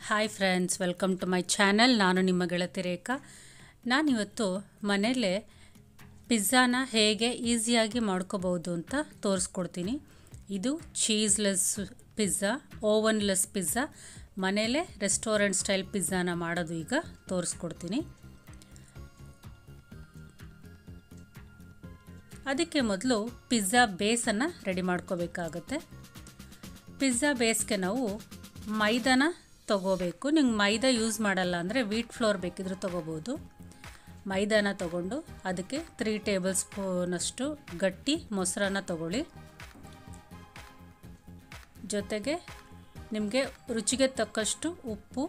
hi friends welcome to my channel ನಾನು ನಿಮ್ಮ ಗೆಳತಿ ರೇಖಾ ನಾನಿವತ್ತು ಮನೆಯಲ್ಲೇ ಪಿಜ್ಜಾನ ಹೇಗೆ ಈಸಿಯಾಗಿ ಮಾಡ್ಕೋಬೋದು ಅಂತ ತೋರಿಸ್ಕೊಡ್ತೀನಿ ಇದು ಚೀಸ್ಲೆಸ್ ಪಿಜ್ಜಾ ಓವನ್ಲೆಸ್ ಪಿಜ್ಜಾ ಮನೆಯಲ್ಲೇ ರೆಸ್ಟೋರೆಂಟ್ ಸ್ಟೈಲ್ ಪಿಜ್ಜಾನ ಮಾಡೋದು ಈಗ ತೋರಿಸ್ಕೊಡ್ತೀನಿ ಅದಕ್ಕೆ ಮೊದಲು ಪಿಜ್ಜಾ ಬೇಸನ್ನು ರೆಡಿ ಮಾಡ್ಕೋಬೇಕಾಗತ್ತೆ ಪಿಜ್ಜಾ ಬೇಸ್ಗೆ ನಾವು ಮೈದಾನ ತೊಗೋಬೇಕು ನಿಂಗೆ ಮೈದಾ ಯೂಸ್ ಮಾಡಲ್ಲ ಅಂದರೆ ವೀಟ್ ಫ್ಲೋರ್ ಬೇಕಿದ್ರೂ ತೊಗೋಬೋದು ಮೈದಾನ ತೊಗೊಂಡು ಅದಕ್ಕೆ ತ್ರೀ ಟೇಬಲ್ ಸ್ಪೂನಷ್ಟು ಗಟ್ಟಿ ಮೊಸರನ್ನ ತೊಗೊಳ್ಳಿ ಜೊತೆಗೆ ನಿಮಗೆ ರುಚಿಗೆ ತಕ್ಕಷ್ಟು ಉಪ್ಪು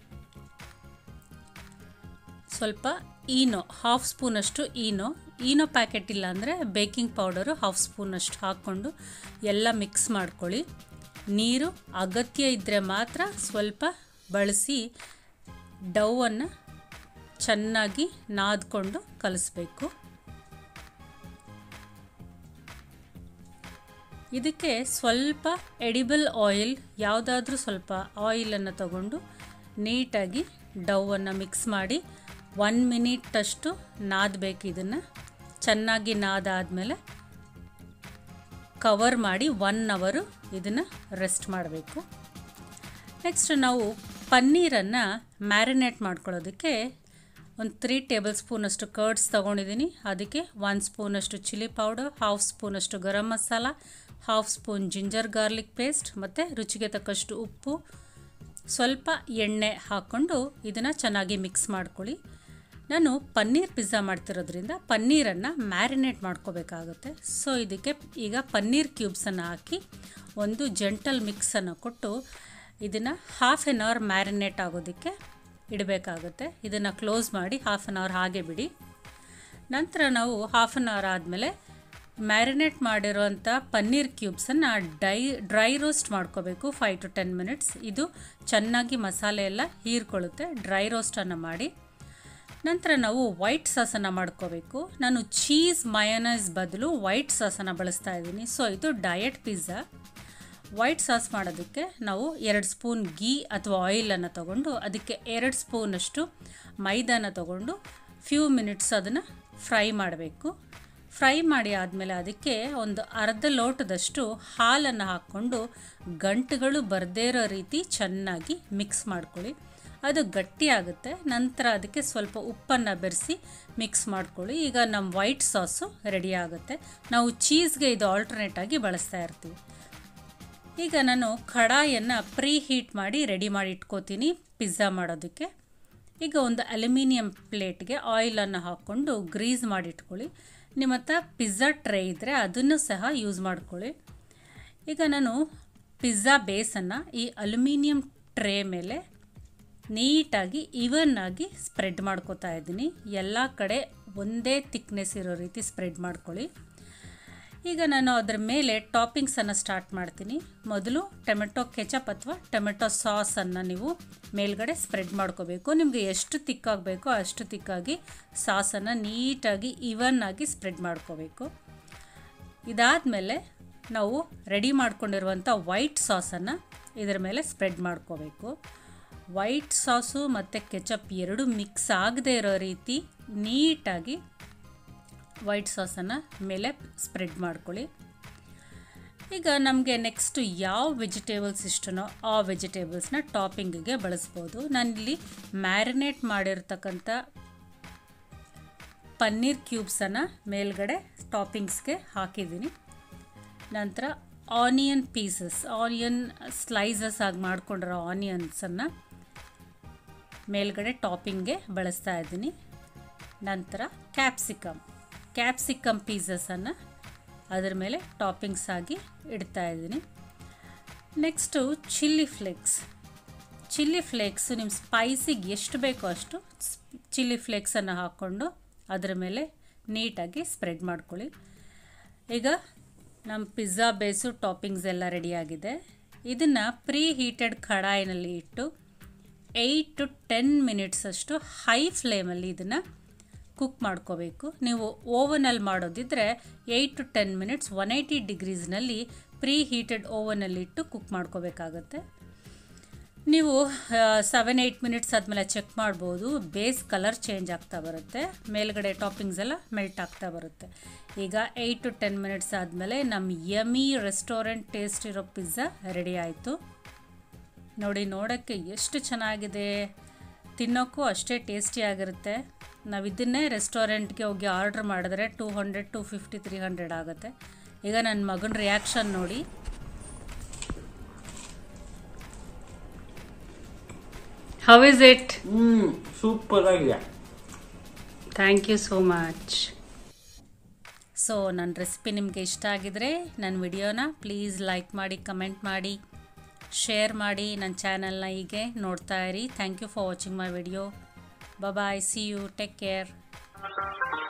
ಸ್ವಲ್ಪ ಈನೋ ಹಾಫ್ ಸ್ಪೂನಷ್ಟು ಈನೋ ಈನೋ ಪ್ಯಾಕೆಟ್ ಇಲ್ಲ ಅಂದರೆ ಬೇಕಿಂಗ್ ಪೌಡರು ಹಾಫ್ ಸ್ಪೂನಷ್ಟು ಹಾಕ್ಕೊಂಡು ಎಲ್ಲ ಮಿಕ್ಸ್ ಮಾಡ್ಕೊಳ್ಳಿ ನೀರು ಅಗತ್ಯ ಇದ್ದರೆ ಮಾತ್ರ ಸ್ವಲ್ಪ ಬಳಸಿ ಡವನ್ನು ಚೆನ್ನಾಗಿ ನಾದ್ಕೊಂಡು ಕಲಿಸ್ಬೇಕು ಇದಕ್ಕೆ ಸ್ವಲ್ಪ ಎಡಿಬಲ್ ಆಯಿಲ್ ಯಾವುದಾದ್ರೂ ಸ್ವಲ್ಪ ಆಯಿಲನ್ನು ತಗೊಂಡು ನೀಟಾಗಿ ಡವನ್ನು ಮಿಕ್ಸ್ ಮಾಡಿ ಒನ್ ಮಿನಿಟಷ್ಟು ನಾದಬೇಕು ಇದನ್ನು ಚೆನ್ನಾಗಿ ನಾದಾದಮೇಲೆ ಕವರ್ ಮಾಡಿ ಒನ್ ಅವರು ಇದನ್ನು ರೆಸ್ಟ್ ಮಾಡಬೇಕು ನೆಕ್ಸ್ಟ್ ನಾವು ಪನ್ನೀರನ್ನು ಮ್ಯಾರಿನೇಟ್ ಮಾಡ್ಕೊಳ್ಳೋದಕ್ಕೆ ಒಂದು ತ್ರೀ ಟೇಬಲ್ ಸ್ಪೂನಷ್ಟು ಕರ್ಡ್ಸ್ ತೊಗೊಂಡಿದ್ದೀನಿ ಅದಕ್ಕೆ ಒನ್ ಸ್ಪೂನಷ್ಟು ಚಿಲ್ಲಿ ಪೌಡರ್ ಹಾಫ್ ಸ್ಪೂನಷ್ಟು garam masala half spoon ginger garlic paste ಮತ್ತು ರುಚಿಗೆ ತಕ್ಕಷ್ಟು ಉಪ್ಪು ಸ್ವಲ್ಪ ಎಣ್ಣೆ ಹಾಕ್ಕೊಂಡು ಇದನ್ನು ಚೆನ್ನಾಗಿ ಮಿಕ್ಸ್ ಮಾಡ್ಕೊಳ್ಳಿ ನಾನು ಪನ್ನೀರ್ ಪಿಜ್ಜಾ ಮಾಡ್ತಿರೋದ್ರಿಂದ ಪನ್ನೀರನ್ನು ಮ್ಯಾರಿನೇಟ್ ಮಾಡ್ಕೋಬೇಕಾಗುತ್ತೆ ಸೊ ಇದಕ್ಕೆ ಈಗ ಪನ್ನೀರ್ ಕ್ಯೂಬ್ಸನ್ನು ಹಾಕಿ ಒಂದು ಜೆಂಟಲ್ ಮಿಕ್ಸನ್ನು ಕೊಟ್ಟು ಇದನ್ನು ಹಾಫ್ ಆನ್ ಅವರ್ ಮ್ಯಾರಿನೇಟ್ ಆಗೋದಕ್ಕೆ ಇಡಬೇಕಾಗುತ್ತೆ ಇದನ್ನು ಕ್ಲೋಸ್ ಮಾಡಿ ಹಾಫ್ ಆನ್ ಅವರ್ ಹಾಗೆ ಬಿಡಿ ನಂತರ ನಾವು ಹಾಫ್ ಆನ್ ಅವರ್ ಆದಮೇಲೆ ಮ್ಯಾರಿನೇಟ್ ಮಾಡಿರೋಂಥ ಪನ್ನೀರ್ ಕ್ಯೂಬ್ಸನ್ನು ಡೈ ಡ್ರೈ ರೋಸ್ಟ್ ಮಾಡ್ಕೋಬೇಕು ಫೈವ್ ಟು ಟೆನ್ ಮಿನಿಟ್ಸ್ ಇದು ಚೆನ್ನಾಗಿ ಮಸಾಲೆ ಎಲ್ಲ ಹೀರ್ಕೊಳ್ಳುತ್ತೆ ಡ್ರೈ ರೋಸ್ಟನ್ನು ಮಾಡಿ ನಂತರ ನಾವು ವೈಟ್ ಸಾಸನ್ನು ಮಾಡ್ಕೋಬೇಕು ನಾನು ಚೀಸ್ ಮಯೋನೈಸ್ ಬದಲು ವೈಟ್ ಸಾಸನ್ನು ಬಳಸ್ತಾ ಇದ್ದೀನಿ ಸೊ ಇದು ಡಯಟ್ ಪಿಜ್ಜಾ ವೈಟ್ ಸಾಸ್ ಮಾಡೋದಕ್ಕೆ ನಾವು ಎರಡು ಸ್ಪೂನ್ ಗೀ ಅಥವಾ ಆಯಿಲನ್ನು ತಗೊಂಡು ಅದಕ್ಕೆ ಎರಡು ಸ್ಪೂನಷ್ಟು ಮೈದಾನ ತಗೊಂಡು ಫ್ಯೂ ಮಿನಿಟ್ಸ್ ಅದನ್ನು ಫ್ರೈ ಮಾಡಬೇಕು ಫ್ರೈ ಮಾಡಿ ಆದಮೇಲೆ ಅದಕ್ಕೆ ಒಂದು ಅರ್ಧ ಲೋಟದಷ್ಟು ಹಾಲನ್ನು ಹಾಕ್ಕೊಂಡು ಗಂಟುಗಳು ಬರದೇ ಇರೋ ರೀತಿ ಚೆನ್ನಾಗಿ ಮಿಕ್ಸ್ ಮಾಡ್ಕೊಳ್ಳಿ ಅದು ಗಟ್ಟಿಯಾಗುತ್ತೆ ನಂತರ ಅದಕ್ಕೆ ಸ್ವಲ್ಪ ಉಪ್ಪನ್ನು ಬೆರೆಸಿ ಮಿಕ್ಸ್ ಮಾಡ್ಕೊಳ್ಳಿ ಈಗ ನಮ್ಮ ವೈಟ್ ಸಾಸು ರೆಡಿ ಆಗುತ್ತೆ ನಾವು ಚೀಸ್ಗೆ ಇದು ಆಲ್ಟರ್ನೇಟ್ ಆಗಿ ಬಳಸ್ತಾ ಇರ್ತೀವಿ ಈಗ ನಾನು ಕಡಾಯನ್ನು ಪ್ರೀ ಹೀಟ್ ಮಾಡಿ ರೆಡಿ ಮಾಡಿ ಇಟ್ಕೋತೀನಿ ಪಿಜ್ಜಾ ಮಾಡೋದಕ್ಕೆ ಈಗ ಒಂದು ಅಲ್ಯೂಮಿನಿಯಂ ಪ್ಲೇಟ್ಗೆ ಆಯಿಲನ್ನು ಹಾಕ್ಕೊಂಡು ಗ್ರೀಸ್ ಮಾಡಿ ಇಟ್ಕೊಳ್ಳಿ ನಿಮ್ಮ ಹತ್ರ ಪಿಜ್ಜಾ ಟ್ರೇ ಇದ್ದರೆ ಅದನ್ನು ಸಹ ಯೂಸ್ ಮಾಡ್ಕೊಳ್ಳಿ ಈಗ ನಾನು ಪಿಜ್ಜಾ ಬೇಸನ್ನು ಈ ಅಲ್ಯೂಮಿನಿಯಂ ಟ್ರೇ ಮೇಲೆ ನೀಟಾಗಿ ಇವನ್ ಆಗಿ ಸ್ಪ್ರೆಡ್ ಮಾಡ್ಕೋತಾ ಇದ್ದೀನಿ ಎಲ್ಲ ಕಡೆ ಒಂದೇ ತಿಕ್ನೆಸ್ ಇರೋ ರೀತಿ ಸ್ಪ್ರೆಡ್ ಮಾಡ್ಕೊಳ್ಳಿ ಈಗ ನಾನು ಅದರ ಮೇಲೆ ಟಾಪಿಂಗ್ಸನ್ನು ಸ್ಟಾರ್ಟ್ ಮಾಡ್ತೀನಿ ಮೊದಲು ಟೊಮೆಟೊ ಕೆಚಪ್ ಅಥವಾ ಟೊಮೆಟೊ ಸಾಸನ್ನು ನೀವು ಮೇಲ್ಗಡೆ ಸ್ಪ್ರೆಡ್ ಮಾಡ್ಕೋಬೇಕು ನಿಮಗೆ ಎಷ್ಟು ತಿಕ್ಕಾಗಬೇಕೋ ಅಷ್ಟು ತಿಕ್ಕಾಗಿ ಸಾಸನ್ನು ನೀಟಾಗಿ ಇವನ್ ಆಗಿ ಸ್ಪ್ರೆಡ್ ಮಾಡ್ಕೋಬೇಕು ಇದಾದಮೇಲೆ ನಾವು ರೆಡಿ ಮಾಡ್ಕೊಂಡಿರುವಂಥ ವೈಟ್ ಸಾಸನ್ನು ಇದರ ಮೇಲೆ ಸ್ಪ್ರೆಡ್ ಮಾಡ್ಕೋಬೇಕು ವೈಟ್ ಸಾಸು ಮತ್ತು ಕೆಚಪ್ ಎರಡು ಮಿಕ್ಸ್ ಆಗದೆ ಇರೋ ರೀತಿ ನೀಟಾಗಿ ವೈಟ್ ಸಾಸನ್ನು ಮೇಲೆ ಸ್ಪ್ರೆಡ್ ಮಾಡ್ಕೊಳ್ಳಿ ಈಗ ನಮಗೆ ನೆಕ್ಸ್ಟು ಯಾವ ವೆಜಿಟೇಬಲ್ಸ್ ಇಷ್ಟನೋ ಆ ವೆಜಿಟೇಬಲ್ಸ್ನ ಟಾಪಿಂಗಿಗೆ ಬಳಸ್ಬೋದು ನಾನಿಲ್ಲಿ ಮ್ಯಾರಿನೇಟ್ ಮಾಡಿರ್ತಕ್ಕಂಥ ಪನ್ನೀರ್ ಕ್ಯೂಬ್ಸನ್ನು ಮೇಲ್ಗಡೆ ಟಾಪಿಂಗ್ಸ್ಗೆ ಹಾಕಿದ್ದೀನಿ ನಂತರ ಆನಿಯನ್ ಪೀಸಸ್ ಆನಿಯನ್ ಸ್ಲೈಸಸ್ ಆಗಿ ಮಾಡ್ಕೊಂಡಿರೋ ಆನಿಯನ್ಸನ್ನು ಮೇಲ್ಗಡೆ ಟಾಪಿಂಗ್ಗೆ ಬಳಸ್ತಾ ಇದ್ದೀನಿ ನಂತರ ಕ್ಯಾಪ್ಸಿಕಮ್ ಕ್ಯಾಪ್ಸಿಕಮ್ ಪೀಸಸನ್ನು ಅದರ ಮೇಲೆ ಟಾಪಿಂಗ್ಸ್ ಆಗಿ ಇಡ್ತಾ ಇದ್ದೀನಿ next chilli flakes chilli flakes ನಿಮ್ಮ ಸ್ಪೈಸಿಗೆ ಎಷ್ಟು ಬೇಕೋ ಅಷ್ಟು ಚಿಲ್ಲಿ ಫ್ಲೇಕ್ಸನ್ನು ಹಾಕ್ಕೊಂಡು ಅದರ ಮೇಲೆ ನೀಟಾಗಿ ಸ್ಪ್ರೆಡ್ ಮಾಡ್ಕೊಳ್ಳಿ ಈಗ ನಮ್ಮ ಪಿಜ್ಜಾ ಬೇಸು ಟಾಪಿಂಗ್ಸ್ ಎಲ್ಲ ರೆಡಿಯಾಗಿದೆ ಇದನ್ನು ಪ್ರೀ ಹೀಟೆಡ್ ಕಡಾಯಿನಲ್ಲಿ ಇಟ್ಟು ಏಯ್ಟ್ ಟು ಟೆನ್ ಮಿನಿಟ್ಸಷ್ಟು ಹೈ ಫ್ಲೇಮಲ್ಲಿ ಇದನ್ನು ಕುಕ್ ಮಾಡ್ಕೋಬೇಕು ನೀವು ಓವನಲ್ಲಿ ಮಾಡೋದಿದ್ದರೆ eight to ten minutes one eighty ಡಿಗ್ರೀಸ್ನಲ್ಲಿ ಪ್ರೀ ಹೀಟೆಡ್ ಓವನಲ್ಲಿ ಇಟ್ಟು ಕುಕ್ ಮಾಡ್ಕೋಬೇಕಾಗತ್ತೆ ನೀವು ಸೆವೆನ್ ಏಯ್ಟ್ ಮಿನಿಟ್ಸ್ ಆದಮೇಲೆ ಚೆಕ್ ಮಾಡ್ಬೋದು ಬೇಸ್ ಕಲರ್ ಚೇಂಜ್ ಆಗ್ತಾ ಬರುತ್ತೆ ಮೇಲ್ಗಡೆ ಟಾಪಿಂಗ್ಸ್ ಎಲ್ಲ ಮೆಲ್ಟ್ ಆಗ್ತಾ ಬರುತ್ತೆ ಈಗ ಏಯ್ಟ್ ಟು ಟೆನ್ ಮಿನಿಟ್ಸ್ ಆದಮೇಲೆ ನಮ್ಮ ಯಮಿ ರೆಸ್ಟೋರೆಂಟ್ ಟೇಸ್ಟ್ ಇರೋ ಪಿಜ್ಜಾ ರೆಡಿ ಆಯಿತು ನೋಡಿ ನೋಡೋಕ್ಕೆ ಎಷ್ಟು ಚೆನ್ನಾಗಿದೆ ತಿನ್ನೋಕ್ಕೂ ಅಷ್ಟೇ ಟೇಸ್ಟಿಯಾಗಿರುತ್ತೆ ನಾವು ಇದನ್ನೇ ರೆಸ್ಟೋರೆಂಟ್ಗೆ ಹೋಗಿ ಆರ್ಡ್ರ್ ಮಾಡಿದ್ರೆ two hundred two fifty three hundred ಆಗುತ್ತೆ ಈಗ ನನ್ನ ಮಗನ ರಿಯಾಕ್ಷನ್ ನೋಡಿ how is it hmm super ಆಗಿದೆ thank you so much so ನನ್ನ ರೆಸಿಪಿ ನಿಮಗೆ ಇಷ್ಟ ಆಗಿದರೆ ನನ್ನ ವಿಡಿಯೋನ ಪ್ಲೀಸ್ ಲೈಕ್ ಮಾಡಿ ಕಮೆಂಟ್ ಮಾಡಿ ಶೇರ್ ಮಾಡಿ ನನ್ನ ಚಾನಲ್ನ ಹೀಗೆ ನೋಡ್ತಾ ಇರಿ thank you for watching my video bye see you take care